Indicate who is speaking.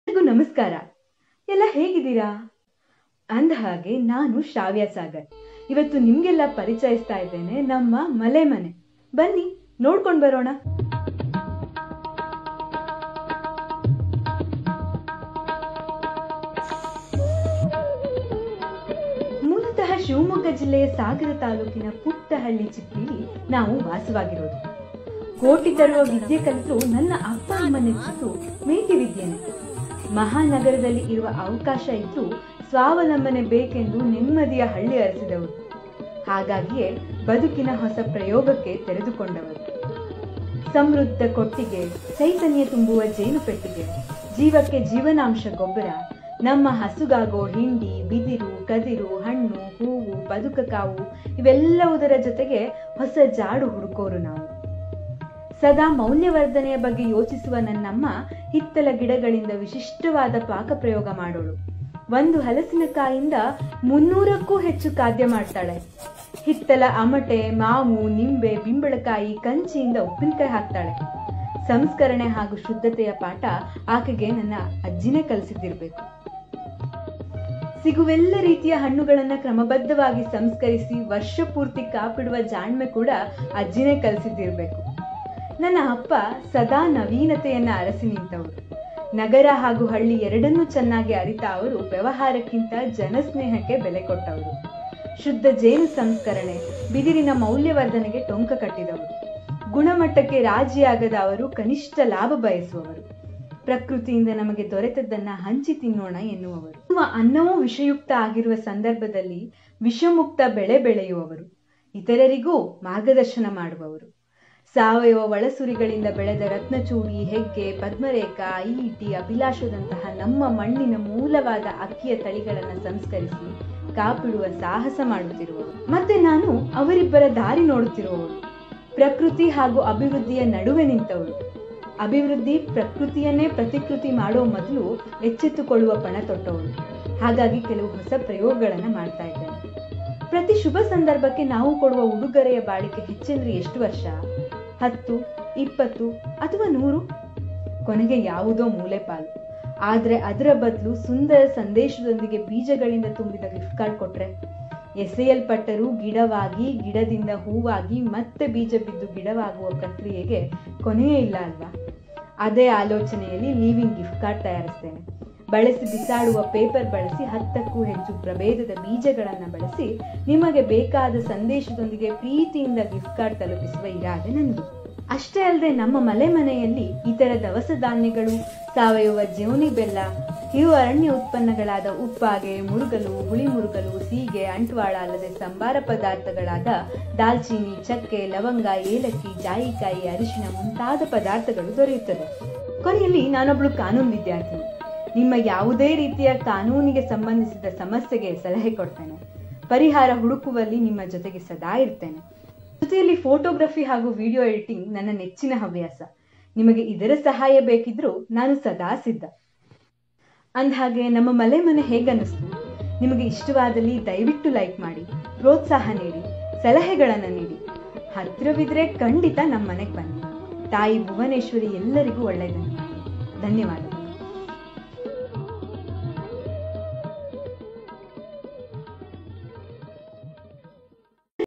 Speaker 1: ಎಲ್ಲರಿಗೂ ನಮಸ್ಕಾರ ಎಲ್ಲ ಹೇಗಿದ್ದೀರಾ ಅಂದ ಹಾಗೆ ನಾನು ಶ್ರಾವ್ಯ ಸಾಗರ್ ಇವತ್ತು ನಿಮ್ಗೆಲ್ಲ ಪರಿಚಯಿಸ್ತಾ ಇದ್ದೇನೆ ನಮ್ಮ ಮಲೆ ಮನೆ ಬನ್ನಿ ನೋಡ್ಕೊಂಡು ಬರೋಣ ಮೂಲತಃ ಶಿವಮೊಗ್ಗ ಜಿಲ್ಲೆಯ ಸಾಗರ ತಾಲೂಕಿನ ಪುಟ್ಟ ಹಳ್ಳಿ ಚಿಪ್ಪಿಲಿ ನಾವು ವಾಸವಾಗಿರೋದು ಕೋಟಿ ತರುವ ವಿದ್ಯೆ ಕಲಿತು ನನ್ನ ಅಪ್ಪ ಅಮ್ಮ ನೆಚ್ಚಿತು ಮೇಟಿ ವಿದ್ಯೆನೆ ಮಹಾನಗರದಲ್ಲಿ ಇರುವ ಅವಕಾಶ ಇದ್ದು ಸ್ವಾವಲಂಬನೆ ಬೇಕೆಂದು ನೆಮ್ಮದಿಯ ಹಳ್ಳಿ ಅರಸಿದವರು ಹಾಗಾಗಿಯೇ ಬದುಕಿನ ಹೊಸ ಪ್ರಯೋಗಕ್ಕೆ ತೆರೆದುಕೊಂಡವರು ಸಮೃದ್ಧ ಕೊಟ್ಟಿಗೆ ಚೈತನ್ಯ ತುಂಬುವ ಜೇನು ಪೆಟ್ಟಿಗೆ ಜೀವಕ್ಕೆ ಜೀವನಾಂಶ ಗೊಬ್ಬರ ನಮ್ಮ ಹಸುಗಾಗೋ ಹಿಂಡಿ ಬಿದಿರು ಕದಿರು ಹಣ್ಣು ಹೂವು ಬದುಕಕಾವು ಇವೆಲ್ಲವುದರ ಜೊತೆಗೆ ಹೊಸ ಜಾಡು ಹುಡುಕೋರು ನಾವು ಸದಾ ಮೌಲ್ಯವರ್ಧನೆಯ ಬಗ್ಗೆ ಯೋಚಿಸುವ ನನ್ನಮ್ಮ ಹಿತ್ತಲ ಗಿಡಗಳಿಂದ ವಿಶಿಷ್ಟವಾದ ಪಾಕ ಪ್ರಯೋಗ ಮಾಡೋಳು ಒಂದು ಹಲಸಿನಕಾಯಿಂದ ಮುನ್ನೂರಕ್ಕೂ ಹೆಚ್ಚು ಖಾದ್ಯ ಮಾಡ್ತಾಳೆ ಹಿತ್ತಲ ಅಮಟೆ ಮಾವು ನಿಂಬೆ ಬಿಂಬಳಕಾಯಿ ಕಂಚಿಯಿಂದ ಉಪ್ಪಿನಕಾಯಿ ಹಾಕ್ತಾಳೆ ಸಂಸ್ಕರಣೆ ಹಾಗೂ ಶುದ್ಧತೆಯ ಪಾಠ ಆಕೆಗೆ ನನ್ನ ಅಜ್ಜಿನೇ ಕಲಿಸಿದ್ದಿರ್ಬೇಕು ಸಿಗುವೆಲ್ಲ ರೀತಿಯ ಹಣ್ಣುಗಳನ್ನ ಕ್ರಮಬದ್ಧವಾಗಿ ಸಂಸ್ಕರಿಸಿ ವರ್ಷ ಪೂರ್ತಿ ಕಾಪಿಡುವ ಜಾಣ್ಮೆ ಕೂಡ ಅಜ್ಜಿನೇ ಕಲಿಸಿದ್ದಿರ್ಬೇಕು ನನ್ನ ಅಪ್ಪ ಸದಾ ನವೀನತೆಯನ್ನ ಅರಸಿ ನಿಂತವರು ನಗರ ಹಾಗೂ ಹಳ್ಳಿ ಎರಡನ್ನೂ ಚೆನ್ನಾಗಿ ಅರಿತ ಅವರು ವ್ಯವಹಾರಕ್ಕಿಂತ ಜನಸ್ನೇಹಕ್ಕೆ ಬೆಲೆ ಕೊಟ್ಟವರು ಶುದ್ಧ ಜೇನು ಸಂಸ್ಕರಣೆ ಬಿದಿರಿನ ಮೌಲ್ಯವರ್ಧನೆಗೆ ಟೊಂಕ ಕಟ್ಟಿದವರು ಗುಣಮಟ್ಟಕ್ಕೆ ರಾಜಿಯಾಗದ ಅವರು ಕನಿಷ್ಠ ಲಾಭ ಬಯಸುವವರು ಪ್ರಕೃತಿಯಿಂದ ನಮಗೆ ದೊರೆತದ್ದನ್ನ ಹಂಚಿ ತಿನ್ನೋಣ ಎನ್ನುವವರು ನಮ್ಮ ಅನ್ನವೂ ವಿಷಯುಕ್ತ ಆಗಿರುವ ಸಂದರ್ಭದಲ್ಲಿ ವಿಷಮುಕ್ತ ಬೆಳೆ ಬೆಳೆಯುವವರು ಇತರರಿಗೂ ಮಾರ್ಗದರ್ಶನ ಮಾಡುವವರು ಸಾವಯವ ಒಳಸುರಿಗಳಿಂದ ಬೆಳೆದ ರತ್ನಚೂಡಿ ಹೆಗ್ಗೆ ಪದ್ಮರೇಖ ಐಇಟಿ ಅಭಿಲಾಷದಂತಹ ನಮ್ಮ ಮಣ್ಣಿನ ಮೂಲವಾದ ಅಕ್ಕಿಯ ತಳಿಗಳನ್ನು ಸಂಸ್ಕರಿಸಿ ಕಾಪಿಡುವ ಸಾಹಸ ಮಾಡುತ್ತಿರುವವರು ಮತ್ತೆ ನಾನು ಅವರಿಬ್ಬರ ದಾರಿ ನೋಡುತ್ತಿರುವವರು ಪ್ರಕೃತಿ ಹಾಗೂ ಅಭಿವೃದ್ಧಿಯ ನಡುವೆ ನಿಂತವರು ಅಭಿವೃದ್ಧಿ ಪ್ರಕೃತಿಯನ್ನೇ ಪ್ರತಿಕೃತಿ ಮಾಡೋ ಮೊದಲು ಎಚ್ಚೆತ್ತುಕೊಳ್ಳುವ ಪಣ ತೊಟ್ಟವರು ಹಾಗಾಗಿ ಕೆಲವು ಹೊಸ ಪ್ರಯೋಗಗಳನ್ನ ಮಾಡ್ತಾ ಇದ್ದೇನೆ ಪ್ರತಿ ಶುಭ ಸಂದರ್ಭಕ್ಕೆ ನಾವು ಕೊಡುವ ಉಡುಗೊರೆಯ ಬಾಳಿಕೆ ಹೆಚ್ಚೆಂದ್ರೆ ಎಷ್ಟು ವರ್ಷ ಹತ್ತು ಇಪ್ಪತ್ತು ಅಥವಾ ನೂರು ಕೊನೆಗೆ ಯಾವುದೋ ಮೂಲೆ ಪಾಲು ಆದ್ರೆ ಅದರ ಬದಲು ಸುಂದರ ಸಂದೇಶದೊಂದಿಗೆ ಬೀಜಗಳಿಂದ ತುಂಬಿದ ಗಿಫ್ಟ್ ಕಾರ್ಡ್ ಕೊಟ್ರೆ ಎಸೆಯಲ್ಪಟ್ಟರೂ ಗಿಡವಾಗಿ ಗಿಡದಿಂದ ಹೂವಾಗಿ ಮತ್ತೆ ಬೀಜ ಬಿದ್ದು ಗಿಡವಾಗುವ ಪ್ರಕ್ರಿಯೆಗೆ ಕೊನೆಯೇ ಇಲ್ಲ ಅಲ್ವಾ ಅದೇ ಆಲೋಚನೆಯಲ್ಲಿ ಲೀವಿಂಗ್ ಗಿಫ್ಟ್ ಕಾರ್ಡ್ ತಯಾರಿಸ್ತೇನೆ ಬಳಸಿ ಬಿಸಾಡುವ ಪೇಪರ್ ಬಳಸಿ ಹತ್ತಕ್ಕೂ ಹೆಚ್ಚು ಪ್ರಭೇದದ ಬೀಜಗಳನ್ನು ಬಳಸಿ ನಿಮಗೆ ಬೇಕಾದ ಸಂದೇಶದೊಂದಿಗೆ ಪ್ರೀತಿಯಿಂದ ಗಿಫ್ಟ್ ಕಾರ್ಡ್ ತಲುಪಿಸುವ ಇರಾದೆ ನನಗೆ ಅಷ್ಟೇ ಅಲ್ಲದೆ ನಮ್ಮ ಮಲೆ ಮನೆಯಲ್ಲಿ ಇತರ ದವಸ ಧಾನ್ಯಗಳು ಸಾವಯವ ಜೀವನಿ ಬೆಲ್ಲ ಕಿರು ಅರಣ್ಯ ಉತ್ಪನ್ನಗಳಾದ ಉಪ್ಪಾಗೆ ಮುರುಗಲು ಹುಳಿ ಮುರುಗಲು ಸೀಗೆ ಅಂಟ್ವಾಳ ಅಲ್ಲದೆ ಸಂಬಾರ ಪದಾರ್ಥಗಳಾದ ದಾಲ್ಚೀನಿ ಚಕ್ಕೆ ಲವಂಗ ಏಲಕ್ಕಿ ಜಾಯಿಕಾಯಿ ಅರಿಶಿನ ಮುಂತಾದ ಪದಾರ್ಥಗಳು ದೊರೆಯುತ್ತದೆ ಕೊನೆಯಲ್ಲಿ ನಾನೊಬ್ಳು ಕಾನೂನು ವಿದ್ಯಾರ್ಥಿನಿ ನಿಮ್ಮ ಯಾವುದೇ ರೀತಿಯ ಕಾನೂನಿಗೆ ಸಂಬಂಧಿಸಿದ ಸಮಸ್ಯೆಗೆ ಸಲಹೆ ಕೊಡ್ತೇನೆ ಪರಿಹಾರ ಹುಡುಕುವಲ್ಲಿ ನಿಮ್ಮ ಜೊತೆಗೆ ಸದಾ ಇರ್ತೇನೆ ಜೊತೆಯಲ್ಲಿ ಫೋಟೋಗ್ರಫಿ ಹಾಗೂ ವಿಡಿಯೋ ಎಡಿಟಿಂಗ್ ನನ್ನ ನೆಚ್ಚಿನ ಹವ್ಯಾಸ ನಿಮಗೆ ಇದರ ಸಹಾಯ ಬೇಕಿದ್ರೂ ನಾನು ಸದಾ ಸಿದ್ಧ ಅಂದಹಾಗೆ ನಮ್ಮ ಮಲೆ ಮನೆ ಹೇಗನ್ನಿಸ್ತು ನಿಮಗೆ ಇಷ್ಟವಾದಲ್ಲಿ ದಯವಿಟ್ಟು ಲೈಕ್ ಮಾಡಿ ಪ್ರೋತ್ಸಾಹ ನೀಡಿ ಸಲಹೆಗಳನ್ನು ನೀಡಿ ಹತ್ತಿರವಿದ್ರೆ ಖಂಡಿತ ನಮ್ಮ ಮನೆಗೆ ಬನ್ನಿ ತಾಯಿ ಭುವನೇಶ್ವರಿ ಎಲ್ಲರಿಗೂ ಒಳ್ಳೆಯದನ್ನು ಮಾಡಿ ಧನ್ಯವಾದ